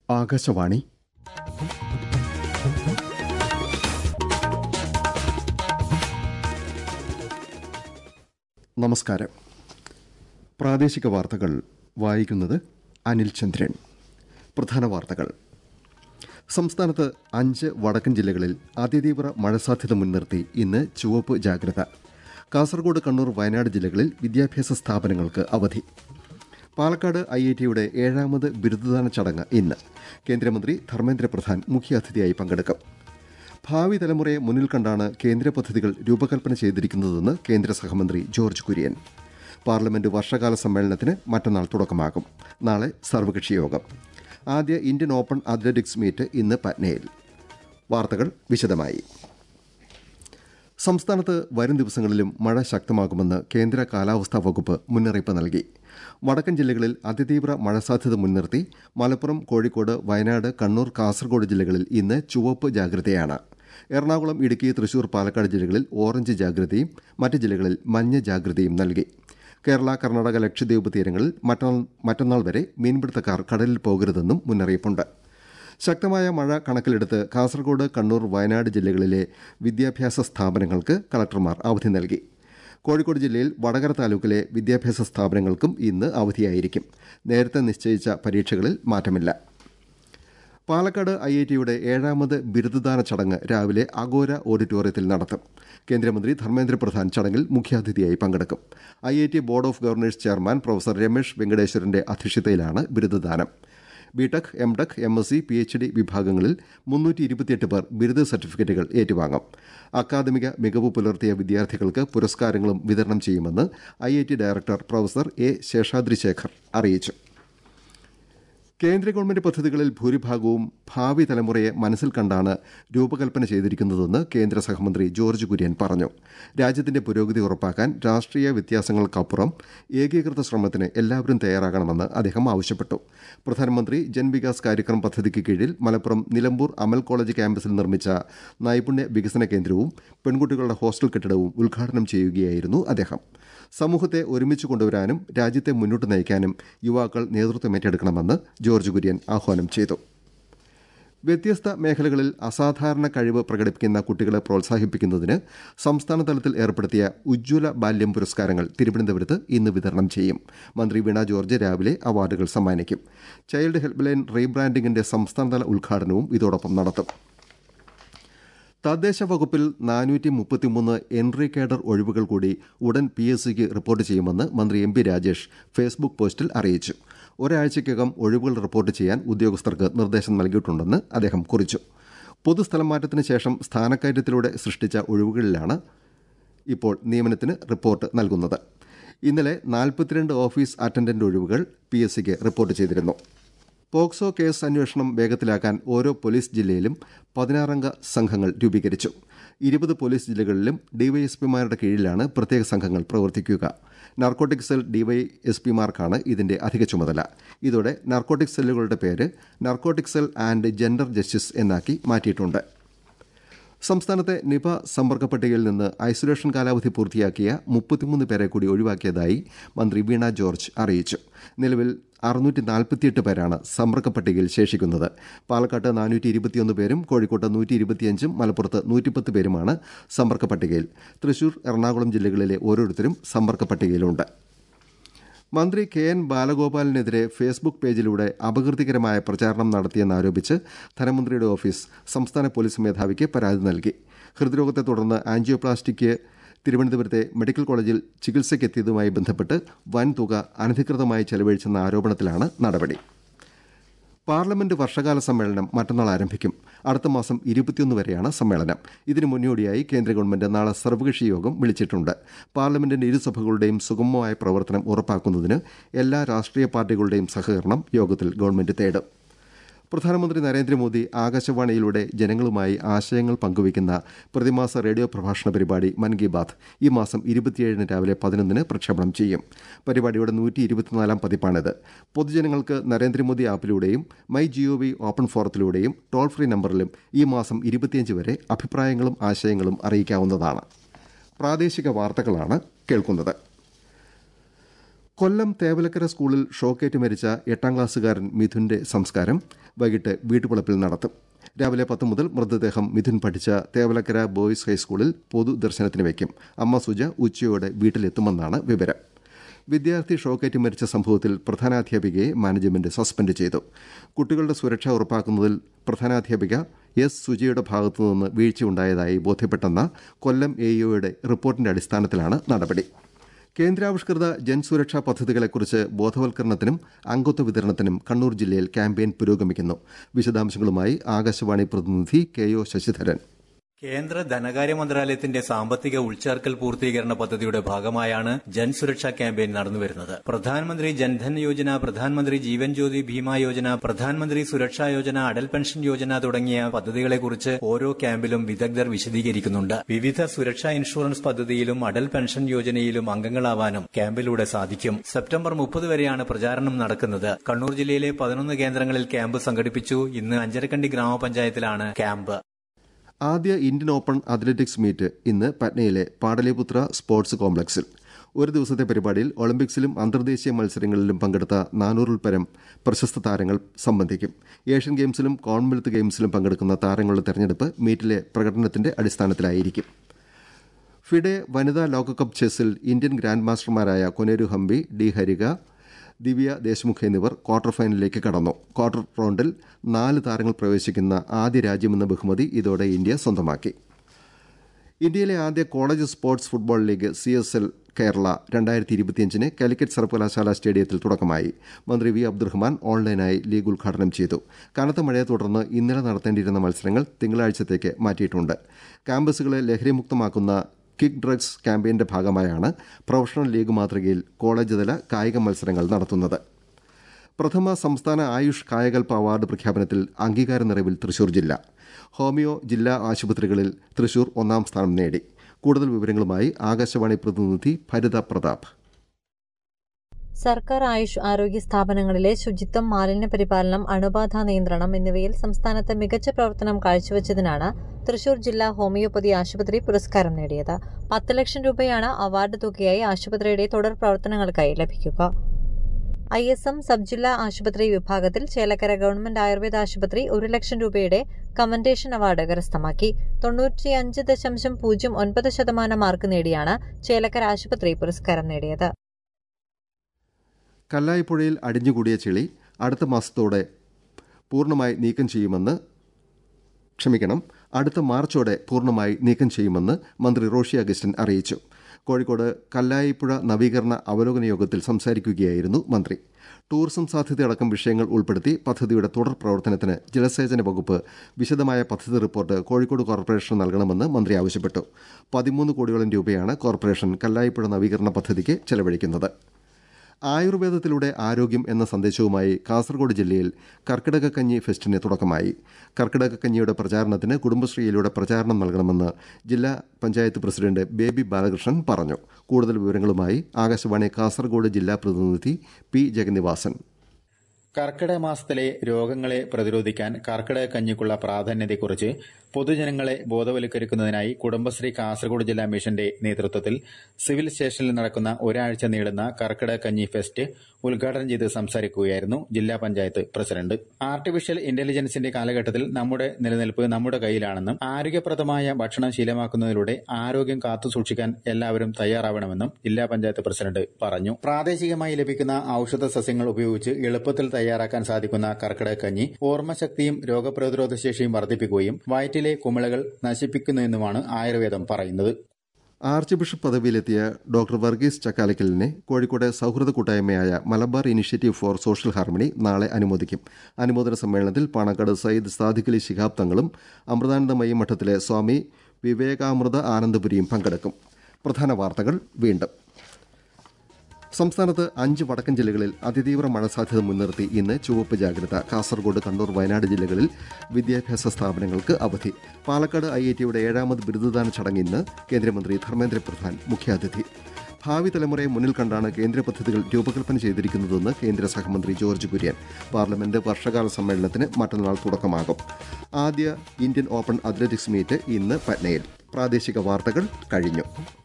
ആകാശവാണി നമസ്കാരം പ്രാദേശിക വാർത്തകൾ വായിക്കുന്നത് അനിൽ ചന്ദ്രൻ പ്രധാന വാർത്തകൾ സംസ്ഥാനത്ത് അഞ്ച് വടക്കൻ ജില്ലകളിൽ അതിതീവ്ര മഴ സാധ്യത മുൻനിർത്തി ഇന്ന് ചുവപ്പ് ജാഗ്രത കാസർഗോഡ് കണ്ണൂർ വയനാട് ജില്ലകളിൽ വിദ്യാഭ്യാസ സ്ഥാപനങ്ങൾക്ക് അവധി പാലക്കാട് ഐ ഐ ടിയുടെ ഏഴാമത് ബിരുദദാന ചടങ്ങ് ഇന്ന് കേന്ദ്രമന്ത്രി ധർമ്മേന്ദ്ര പ്രധാൻ മുഖ്യാതിഥിയായി പങ്കെടുക്കും ഭാവി തലമുറയെ മുന്നിൽ കണ്ടാണ് കേന്ദ്ര പദ്ധതികൾ രൂപകൽപ്പന ചെയ്തിരിക്കുന്നതെന്ന് കേന്ദ്ര സഹമന്ത്രി ജോർജ് കുര്യൻ പാർലമെന്റ് വർഷകാല സമ്മേളനത്തിന് മറ്റന്നാൾ തുടക്കമാകും നാളെ സർവകക്ഷി യോഗം ആദ്യ ഇന്ത്യൻ ഓപ്പൺ അത്ലറ്റിക്സ് മീറ്റ് ഇന്ന് പറ്റ്നയിൽ വാർത്തകൾ വിശദമായി സംസ്ഥാനത്ത് വരും ദിവസങ്ങളിലും മഴ ശക്തമാകുമെന്ന് കേന്ദ്ര കാലാവസ്ഥാ വകുപ്പ് മുന്നറിയിപ്പ് നൽകി വടക്കൻ ജില്ലകളിൽ അതിതീവ്ര മഴ സാധ്യത മുൻനിർത്തി മലപ്പുറം കോഴിക്കോട് വയനാട് കണ്ണൂർ കാസർഗോഡ് ജില്ലകളിൽ ഇന്ന് ചുവപ്പ് ജാഗ്രതയാണ് എറണാകുളം ഇടുക്കി തൃശൂർ പാലക്കാട് ജില്ലകളിൽ ഓറഞ്ച് ജാഗ്രതയും മറ്റ് ജില്ലകളിൽ മഞ്ഞ ജാഗ്രതയും നൽകി കേരള കർണാടക ലക്ഷദ്വീപ് തീരങ്ങളിൽ മറ്റന്നാൾ മറ്റന്നാൾ വരെ മീൻപിടുത്തക്കാർ കടലിൽ പോകരുതെന്നും മുന്നറിയിപ്പുണ്ട് ശക്തമായ മഴ കണക്കിലെടുത്ത് കാസർഗോഡ് കണ്ണൂർ വയനാട് ജില്ലകളിലെ വിദ്യാഭ്യാസ സ്ഥാപനങ്ങൾക്ക് കളക്ടർമാർ അവധി നൽകി കോഴിക്കോട് ജില്ലയിൽ വടകര താലൂക്കിലെ വിദ്യാഭ്യാസ സ്ഥാപനങ്ങൾക്കും ഇന്ന് അവധിയായിരിക്കും നേരത്തെ നിശ്ചയിച്ച പരീക്ഷകളിൽ മാറ്റമില്ല പാലക്കാട് ഐ ഐ ടിയുടെ ഏഴാമത് ബിരുദദാന ചടങ്ങ് രാവിലെ അഗോര ഓഡിറ്റോറിയത്തിൽ നടത്തും കേന്ദ്രമന്ത്രി ധർമ്മേന്ദ്ര പ്രധാൻ ചടങ്ങിൽ മുഖ്യാതിഥിയായി പങ്കെടുക്കും I I T board of governors chairman professor Ramesh വെങ്കടേശ്വരന്റെ അധ്യക്ഷതയിലാണ് ബിരുദദാനം BTech MTech M S C P H D വിഭാഗങ്ങളിൽ മുന്നൂറ്റി ഇരുപത്തിയെട്ട് പേർ ബിരുദ സർട്ടിഫിക്കറ്റുകൾ ഏറ്റുവാങ്ങും അക്കാദമിക മികവ് പുലർത്തിയ വിദ്യാർത്ഥികൾക്ക് പുരസ്കാരങ്ങളും വിതരണം ചെയ്യുമെന്ന് I I T director professor A Seshadri Sekhar അറിയിച്ചു കേന്ദ്ര ഗവൺമെന്റ് പദ്ധതികളിൽ ഭൂരിഭാഗവും ഭാവി തലമുറയെ മനസ്സിൽ കണ്ടാണ് രൂപകൽപ്പന ചെയ്തിരിക്കുന്നതെന്ന് കേന്ദ്ര സഹമന്ത്രി ജോർജ് കുര്യൻ പറഞ്ഞു രാജ്യത്തിന്റെ പുരോഗതി ഉറപ്പാക്കാൻ രാഷ്ട്രീയ വ്യത്യാസങ്ങൾക്കപ്പുറം ഏകീകൃത ശ്രമത്തിന് എല്ലാവരും തയ്യാറാകണമെന്ന് അദ്ദേഹം ആവശ്യപ്പെട്ടു പ്രധാനമന്ത്രി ജൻവികാസ് കാര്യക്രം പദ്ധതിക്ക് കീഴിൽ മലപ്പുറം നിലമ്പൂർ അമൽ കോളേജ് ക്യാമ്പസിൽ നിർമ്മിച്ച നൈപുണ്യ വികസന കേന്ദ്രവും പെൺകുട്ടികളുടെ ഹോസ്റ്റൽ കെട്ടിടവും ഉദ്ഘാടനം ചെയ്യുകയായിരുന്നു അദ്ദേഹം സമൂഹത്തെ ഒരുമിച്ച് കൊണ്ടുവരാനും രാജ്യത്തെ മുന്നോട്ട് നയിക്കാനും യുവാക്കൾ നേതൃത്വം ഏറ്റെടുക്കണമെന്ന് ജോർജ് കുര്യൻ ആഹ്വാനം ചെയ്തു വ്യത്യസ്ത മേഖലകളിൽ അസാധാരണ കഴിവ് പ്രകടിപ്പിക്കുന്ന കുട്ടികളെ പ്രോത്സാഹിപ്പിക്കുന്നതിന് സംസ്ഥാന തലത്തിൽ ഏർപ്പെടുത്തിയ ഉജ്ജ്വല ബാല്യം പുരസ്കാരങ്ങൾ തിരുവനന്തപുരത്ത് ഇന്ന് വിതരണം ചെയ്യും മന്ത്രി വീണ ജോർജ് രാവിലെ അവാർഡുകൾ സമ്മാനിക്കും ചൈൽഡ് ഹെൽപ്പ് ലൈൻ റീബ്രാൻഡിംഗിന്റെ സംസ്ഥാനതല ഉദ്ഘാടനവും ഇതോടൊപ്പം നടത്തും തദ്ദേശ വകുപ്പിൽ നാനൂറ്റി മുപ്പത്തിമൂന്ന് എൻട്രി കേഡർ ഒഴിവുകൾ കൂടി ഉടൻ പി എസ് സിക്ക് റിപ്പോർട്ട് ചെയ്യുമെന്ന് മന്ത്രി എം പി രാജേഷ് ഫേസ്ബുക്ക് പോസ്റ്റിൽ അറിയിച്ചു ഒരാഴ്ചയ്ക്കകം ഒഴിവുകൾ റിപ്പോർട്ട് ചെയ്യാൻ ഉദ്യോഗസ്ഥർക്ക് നിർദ്ദേശം നൽകിയിട്ടുണ്ടെന്ന് അദ്ദേഹം കുറിച്ചു പൊതുസ്ഥലം മാറ്റത്തിന് ശേഷം സ്ഥാനക്കയറ്റത്തിലൂടെ സൃഷ്ടിച്ച ഒഴിവുകളിലാണ് ഇപ്പോൾ നിയമനത്തിന് റിപ്പോർട്ട് നൽകുന്നത് ഇന്നലെ നാൽപ്പത്തിരണ്ട് ഓഫീസ് അറ്റൻഡന്റ് ഒഴിവുകൾ പി എസ് സിക്ക് റിപ്പോർട്ട് ചെയ്തിരുന്നു പോക്സോ കേസ് അന്വേഷണം വേഗത്തിലാക്കാൻ ഓരോ പോലീസ് ജില്ലയിലും പതിനാറംഗ സംഘങ്ങൾ രൂപീകരിച്ചു ഇരുപത് പോലീസ് ജില്ലകളിലും ഡിവൈഎസ്പിമാരുടെ കീഴിലാണ് പ്രത്യേക സംഘങ്ങൾ പ്രവർത്തിക്കുക നാർക്കോട്ടിക് സെൽ ഡിവൈഎസ്പിമാർക്കാണ് ഇതിന്റെ അധിക ചുമതല ഇതോടെ നാർക്കോട്ടിക് സെല്ലുകളുടെ പേര് narcotic cell and gender justice എന്നാക്കി മാറ്റിയിട്ടുണ്ട് സംസ്ഥാനത്തെ നിപ സമ്പർക്ക പട്ടികയിൽ നിന്ന് ഐസൊലേഷൻ കാലാവധി പൂർത്തിയാക്കിയ മുപ്പത്തിമൂന്ന് പേരെ കൂടി ഒഴിവാക്കിയതായി മന്ത്രി വീണ ജോർജ് അറിയിച്ചു നിലവിൽ അറുന്നൂറ്റി നാൽപ്പത്തിയെട്ട് പേരാണ് സമ്പർക്ക പട്ടികയിൽ ശേഷിക്കുന്നത് പാലക്കാട്ട് നാനൂറ്റി ഇരുപത്തിയൊന്ന് പേരും കോഴിക്കോട്ട് നൂറ്റി ഇരുപത്തിയഞ്ചും മലപ്പുറത്ത് നൂറ്റിപ്പത്ത് പേരുമാണ് സമ്പർക്ക പട്ടികയിൽ തൃശൂർ എറണാകുളം ജില്ലകളിലെ ഓരോരുത്തരും സമ്പർക്ക പട്ടികയിലുണ്ട് മന്ത്രി കെ എൻ ബാലഗോപാലിനെതിരെ ഫേസ്ബുക്ക് പേജിലൂടെ അപകീർത്തികരമായ പ്രചാരണം നടത്തിയെന്നാരോപിച്ച് ധനമന്ത്രിയുടെ ഓഫീസ് സംസ്ഥാന പോലീസ് മേധാവിക്ക് പരാതി നൽകി ഹൃദ്രോഗത്തെ തുടർന്ന് ആൻജിയോപ്ലാസ്റ്റിക്ക് തിരുവനന്തപുരത്തെ മെഡിക്കൽ കോളേജിൽ ചികിത്സയ്ക്കെത്തിയതുമായി ബന്ധപ്പെട്ട് വൻതുക അനധികൃതമായി ചെലവഴിച്ചെന്ന ആരോപണത്തിലാണ് നടപടി പാർലമെന്റ് വർഷകാല സമ്മേളനം മറ്റന്നാൾ ആരംഭിക്കും അടുത്ത മാസം ഇരുപത്തിയൊന്ന് വരെയാണ് സമ്മേളനം ഇതിനു മുന്നോടിയായി കേന്ദ്ര ഗവൺമെന്റ് നാളെ സർവകക്ഷി യോഗം വിളിച്ചിട്ടുണ്ട് പാർലമെന്റിന്റെ ഇരുസഭകളുടെയും സുഗമമായ പ്രവർത്തനം ഉറപ്പാക്കുന്നതിന് എല്ലാ രാഷ്ട്രീയ പാർട്ടികളുടെയും സഹകരണം യോഗത്തിൽ ഗവൺമെന്റ് തേടും പ്രധാനമന്ത്രി നരേന്ദ്രമോദി ആകാശവാണിയിലൂടെ ജനങ്ങളുമായി ആശയങ്ങൾ പങ്കുവയ്ക്കുന്ന പ്രതിമാസ റേഡിയോ പ്രഭാഷണ പരിപാടി മൻ കി ബാത്ത് ഈ മാസം ഇരുപത്തിയേഴിന് രാവിലെ പതിനൊന്നിന് പ്രക്ഷേപണം ചെയ്യും പരിപാടിയുടെ നൂറ്റി ഇരുപത്തിനാലാം പതിപ്പാണിത് പൊതുജനങ്ങൾക്ക് നരേന്ദ്രമോദി ആപ്പിലൂടെയും മൈ ജിഒ വി ഓപ്പൺ ഫോറത്തിലൂടെയും ടോൾ ഫ്രീ നമ്പറിലും ഈ മാസം ഇരുപത്തിയഞ്ച് വരെ അഭിപ്രായങ്ങളും ആശയങ്ങളും അറിയിക്കാവുന്നതാണ് പ്രാദേശിക വാർത്തകളാണ് കേൾക്കുന്നത് കൊല്ലം തേവലക്കര സ്കൂളിൽ ഷോക്കേറ്റ് മരിച്ച എട്ടാം ക്ലാസ്സുകാരൻ മിഥുന്റെ സംസ്കാരം വൈകിട്ട് വീട്ടുവളപ്പിൽ നടത്തും രാവിലെ പത്ത് മുതൽ മൃതദേഹം മിഥുൻ പഠിച്ച തേവലക്കര ബോയ്സ് ഹൈസ്കൂളിൽ പൊതുദർശനത്തിന് വയ്ക്കും അമ്മ സുജ ഉച്ചയോടെ വീട്ടിലെത്തുമെന്നാണ് വിവരം വിദ്യാർത്ഥി ഷോക്കേറ്റ് മരിച്ച സംഭവത്തിൽ പ്രധാനാധ്യാപികയെ മാനേജ്മെന്റ് സസ്പെൻഡ് ചെയ്തു കുട്ടികളുടെ സുരക്ഷ ഉറപ്പാക്കുന്നതിൽ പ്രധാനാധ്യാപിക എസ് സുജയുടെ ഭാഗത്തുനിന്ന് വീഴ്ചയുണ്ടായതായി ബോധ്യപ്പെട്ടെന്ന കൊല്ലം എഇഒയുടെ റിപ്പോർട്ടിന്റെ അടിസ്ഥാനത്തിലാണ് നടപടി കേന്ദ്രാവിഷ്കൃത ജൻസുരക്ഷാ പദ്ധതികളെക്കുറിച്ച് ബോധവൽക്കരണത്തിനും അംഗത്വ വിതരണത്തിനും കണ്ണൂർ ജില്ലയിൽ ക്യാമ്പയിൻ പുരോഗമിക്കുന്നു വിശദാംശങ്ങളുമായി ആകാശവാണി പ്രതിനിധി കെ ഒ ശശിധരൻ കേന്ദ്ര ധനകാര്യ മന്ത്രാലയത്തിന്റെ സാമ്പത്തിക ഉൾച്ചേർക്കൽ പൂർത്തീകരണ പദ്ധതിയുടെ ഭാഗമായാണ് ജൻ സുരക്ഷാ ക്യാമ്പയിൻ നടന്നുവരുന്നത് പ്രധാനമന്ത്രി ജൻധൻ യോജന പ്രധാനമന്ത്രി ജീവൻ ജ്യോതി ഭീമാ യോജന പ്രധാനമന്ത്രി സുരക്ഷാ യോജന അടൽ പെൻഷൻ യോജന തുടങ്ങിയ പദ്ധതികളെക്കുറിച്ച് ഓരോ ക്യാമ്പിലും വിദഗ്ധർ വിശദീകരിക്കുന്നുണ്ട് വിവിധ സുരക്ഷാ ഇൻഷുറൻസ് പദ്ധതിയിലും അടൽ പെൻഷൻ യോജനയിലും അംഗങ്ങളാവാനും ക്യാമ്പിലൂടെ സാധിക്കും സെപ്റ്റംബർ മുപ്പത് വരെയാണ് പ്രചാരണം നടക്കുന്നത് കണ്ണൂർ ജില്ലയിലെ പതിനൊന്ന് കേന്ദ്രങ്ങളിൽ ക്യാമ്പ് സംഘടിപ്പിച്ചു ഇന്ന് അഞ്ചരക്കണ്ടി ഗ്രാമപഞ്ചായത്തിലാണ് ക്യാമ്പ് ആദ്യ ഇന്ത്യൻ ഓപ്പൺ അത്ലറ്റിക്സ് മീറ്റ് ഇന്ന് പട്നയിലെ പാടലിപുത്ര സ്പോർട്സ് കോംപ്ലക്സിൽ ഒരു ദിവസത്തെ പരിപാടിയിൽ ഒളിമ്പിക്സിലും അന്തർദേശീയ മത്സരങ്ങളിലും പങ്കെടുത്ത നാനൂറിൽ പരം പ്രശസ്ത താരങ്ങൾ സംബന്ധിക്കും ഏഷ്യൻ ഗെയിംസിലും കോമൺവെൽത്ത് ഗെയിംസിലും പങ്കെടുക്കുന്ന താരങ്ങളുടെ തെരഞ്ഞെടുപ്പ് മീറ്റിലെ പ്രകടനത്തിന്റെ അടിസ്ഥാനത്തിലായിരിക്കും ഫിഡെ വനിതാ ലോകകപ്പ് ചെസ്സിൽ ഇന്ത്യൻ ഗ്രാൻഡ് മാസ്റ്റർമാരായ കൊനേരു ഹംപി ഡി ഹരിക ദിവ്യ ദേശ്മുഖ് എന്നിവർ ക്വാർട്ടർ ഫൈനലിലേക്ക് കടന്നു ക്വാർട്ടർ റൗണ്ടിൽ നാല് താരങ്ങൾ പ്രവേശിക്കുന്ന ആദ്യ രാജ്യമെന്ന ബഹുമതി ഇതോടെ ഇന്ത്യ സ്വന്തമാക്കി ഇന്ത്യയിലെ ആദ്യ college sports football league C S L Kerala രണ്ടായിരത്തി ഇരുപത്തിയഞ്ചിന് കാലിക്കറ്റ് സർവകലാശാല സ്റ്റേഡിയത്തിൽ തുടക്കമായി മന്ത്രി വി അബ്ദുറഹ്മാൻ ഓൺലൈനായി ലീഗ് ഉദ്ഘാടനം ചെയ്തു കനത്ത മഴയെ തുടർന്ന് ഇന്നലെ നടത്തേണ്ടിയിരുന്ന മത്സരങ്ങൾ തിങ്കളാഴ്ചത്തേക്ക് മാറ്റിയിട്ടുണ്ട് ക്യാമ്പസുകളെ ലഹരിമുക്തമാക്കുന്ന കിക്ക് ഡ്രഗ്സ് ക്യാമ്പയിന്റെ ഭാഗമായാണ് പ്രൊഫഷണൽ ലീഗ് മാതൃകയിൽ കോളേജ് തല കായിക മത്സരങ്ങൾ നടത്തുന്നത് പ്രഥമ സംസ്ഥാന ആയുഷ് കായകൽപ അവാർഡ് പ്രഖ്യാപനത്തിൽ അംഗീകാര നിറവിൽ തൃശൂർ ജില്ല ഹോമിയോ ജില്ലാ ആശുപത്രികളിൽ തൃശൂർ ഒന്നാം സ്ഥാനം നേടി കൂടുതൽ വിവരങ്ങളുമായി ആകാശവാണി പ്രതിനിധി ഭരിത പ്രതാപ് സർക്കാർ ആയുഷ് ആരോഗ്യ സ്ഥാപനങ്ങളിലെ ശുചിത്വം മാലിന്യ പരിപാലനം അണുബാധ നിയന്ത്രണം എന്നിവയിൽ സംസ്ഥാനത്ത് മികച്ച പ്രവർത്തനം കാഴ്ചവെച്ചതിനാണ് തൃശൂർ ജില്ലാ ഹോമിയോപ്പതി ആശുപത്രി പുരസ്കാരം നേടിയത് പത്ത് ലക്ഷം രൂപയാണ് അവാർഡ് തുകയായി ആശുപത്രിയുടെ തുടർ പ്രവർത്തനങ്ങൾക്കായി ലഭിക്കുക ഐ എസ് എം സബ് ജില്ലാ ആശുപത്രി വിഭാഗത്തിൽ ചേലക്കര ഗവൺമെന്റ് ആയുർവേദ ആശുപത്രി ഒരു ലക്ഷം രൂപയുടെ കമന്റേഷൻ അവാർഡ് കരസ്ഥമാക്കി തൊണ്ണൂറ്റിയഞ്ച് ദശാംശം പൂജ്യം ഒൻപത് ശതമാനം മാർക്ക് നേടിയാണ് ചേലക്കര ആശുപത്രി പുരസ്കാരം നേടിയത് കല്ലായിപ്പുഴയിൽ അടിഞ്ഞുകൂടിയ ചെളി അടുത്ത മാസത്തോടെ പൂർണ്ണമായി നീക്കം ചെയ്യുമെന്ന് ക്ഷമിക്കണം അടുത്ത മാർച്ചോടെ പൂർണ്ണമായി നീക്കം ചെയ്യുമെന്ന് മന്ത്രി റോഷി അഗസ്റ്റിൻ അറിയിച്ചു കോഴിക്കോട് കല്ലായിപ്പുഴ നവീകരണ അവലോകന യോഗത്തിൽ സംസാരിക്കുകയായിരുന്നു മന്ത്രി ടൂറിസം സാധ്യതയടക്കം വിഷയങ്ങൾ ഉൾപ്പെടുത്തി പദ്ധതിയുടെ തുടർ പ്രവർത്തനത്തിന് ജലസേചന വകുപ്പ് വിശദമായ പദ്ധതി റിപ്പോർട്ട് കോഴിക്കോട് കോർപ്പറേഷൻ നൽകണമെന്ന് മന്ത്രി ആവശ്യപ്പെട്ടു പതിമൂന്ന് കോടിയോളം രൂപയാണ് കോർപ്പറേഷൻ കല്ലായിപ്പുഴ നവീകരണ പദ്ധതിക്ക് ചെലവഴിക്കുന്നത് ആയുർവേദത്തിലൂടെ ആരോഗ്യം എന്ന സന്ദേശവുമായി കാസർഗോഡ് ജില്ലയിൽ കർക്കിടകക്കഞ്ഞി ഫെസ്റ്റിന് തുടക്കമായി കർക്കിടകക്കഞ്ഞിയുടെ പ്രചാരണത്തിന് കുടുംബശ്രീയിലൂടെ പ്രചാരണം നൽകണമെന്ന് ജില്ലാ പഞ്ചായത്ത് പ്രസിഡന്റ് ബേബി ബാലകൃഷ്ണൻ പറഞ്ഞു കൂടുതൽ വിവരങ്ങളുമായി ആകാശവാണി കാസർഗോഡ് ജില്ലാ പ്രതിനിധി പി ജഗന്നിവാസൻ കർക്കിടക മാസത്തിലെ രോഗങ്ങളെ പ്രതിരോധിക്കാൻ കർക്കിടക കഞ്ഞിക്കുള്ള പ്രാധാന്യത്തെക്കുറിച്ച് പൊതുജനങ്ങളെ ബോധവൽക്കരിക്കുന്നതിനായി കുടുംബശ്രീ കാസർഗോഡ് ജില്ലാ മിഷന്റെ നേതൃത്വത്തിൽ സിവിൽ സ്റ്റേഷനിൽ നടക്കുന്ന ഒരാഴ്ച നീളുന്ന കർക്കിടക കഞ്ഞി ഫെസ്റ്റ് ഉദ്ഘാടനം ചെയ്ത് സംസാരിക്കുകയായിരുന്നു ജില്ലാ പഞ്ചായത്ത് പ്രസിഡന്റ് ആർട്ടിഫിഷ്യൽ ഇന്റലിജൻസിന്റെ കാലഘട്ടത്തിൽ നമ്മുടെ നിലനിൽപ്പ് നമ്മുടെ കയ്യിലാണെന്നും ആരോഗ്യപ്രദമായ ഭക്ഷണം ശീലമാക്കുന്നതിലൂടെ ആരോഗ്യം കാത്തുസൂക്ഷിക്കാൻ എല്ലാവരും തയ്യാറാവണമെന്നും ജില്ലാ പഞ്ചായത്ത് പ്രസിഡന്റ് പറഞ്ഞു പ്രാദേശികമായി ലഭിക്കുന്ന ഔഷധ സസ്യങ്ങൾ ഉപയോഗിച്ച് എളുപ്പത്തിൽ തയ്യാറാക്കാൻ സാധിക്കുന്ന കർക്കിടക കഞ്ഞി ഓർമ്മശക്തിയും രോഗപ്രതിരോധ ശേഷിയും വർദ്ധിപ്പിക്കുകയും വയറ്റിലെ കുമിളകൾ നശിപ്പിക്കുന്നുവെന്നുമാണ് ആയുർവേദം പറയുന്നത് ആർച്ച് ബിഷപ്പ് പദവിയിലെത്തിയ ഡോക്ടർ വർഗീസ് ചക്കാലക്കലിനെ കോഴിക്കോട് സൌഹൃദ കൂട്ടായ്മയായ Malabar initiative for social harmony നാളെ അനുമോദിക്കും അനുമോദന സമ്മേളനത്തിൽ പാണക്കാട് സയ്യിദ് സാദിഖലി ശിഹാബ് തങ്ങളും അമൃതാനന്ദമയി മഠത്തിലെ സ്വാമി വിവേകാമൃത ആനന്ദപുരിയും പങ്കെടുക്കും പ്രധാന വാർത്തകൾ വീണ്ടും സംസ്ഥാനത്ത് അഞ്ച് വടക്കൻ ജില്ലകളിൽ അതിതീവ്ര മഴ സാധ്യത മുൻനിർത്തി ഇന്ന് ചുവപ്പ് ജാഗ്രത കാസർഗോഡ് കണ്ണൂർ വയനാട് ജില്ലകളിൽ വിദ്യാഭ്യാസ സ്ഥാപനങ്ങൾക്ക് അവധി പാലക്കാട് ഐ ഐ ടിയുടെ ഏഴാമത് ബിരുദദാന ചടങ്ങ് ഇന്ന് കേന്ദ്രമന്ത്രി ധർമ്മേന്ദ്ര പ്രധാൻ മുഖ്യാതിഥി ഭാവി തലമുറയെ മുന്നിൽ കണ്ടാണ് കേന്ദ്ര പദ്ധതികൾ രൂപകൽപ്പന ചെയ്തിരിക്കുന്നതെന്ന് കേന്ദ്ര സഹമന്ത്രി ജോർജ് കുര്യൻ പാർലമെന്റ് വർഷകാല സമ്മേളനത്തിന് മറ്റന്നാൾ തുടക്കമാകും ആദ്യ ഇന്ത്യൻ ഓപ്പൺ അത്ലറ്റിക്സ് മീറ്റ് ഇന്ന് പട്നയിൽ പ്രാദേശിക വാർത്തകൾ കഴിഞ്ഞു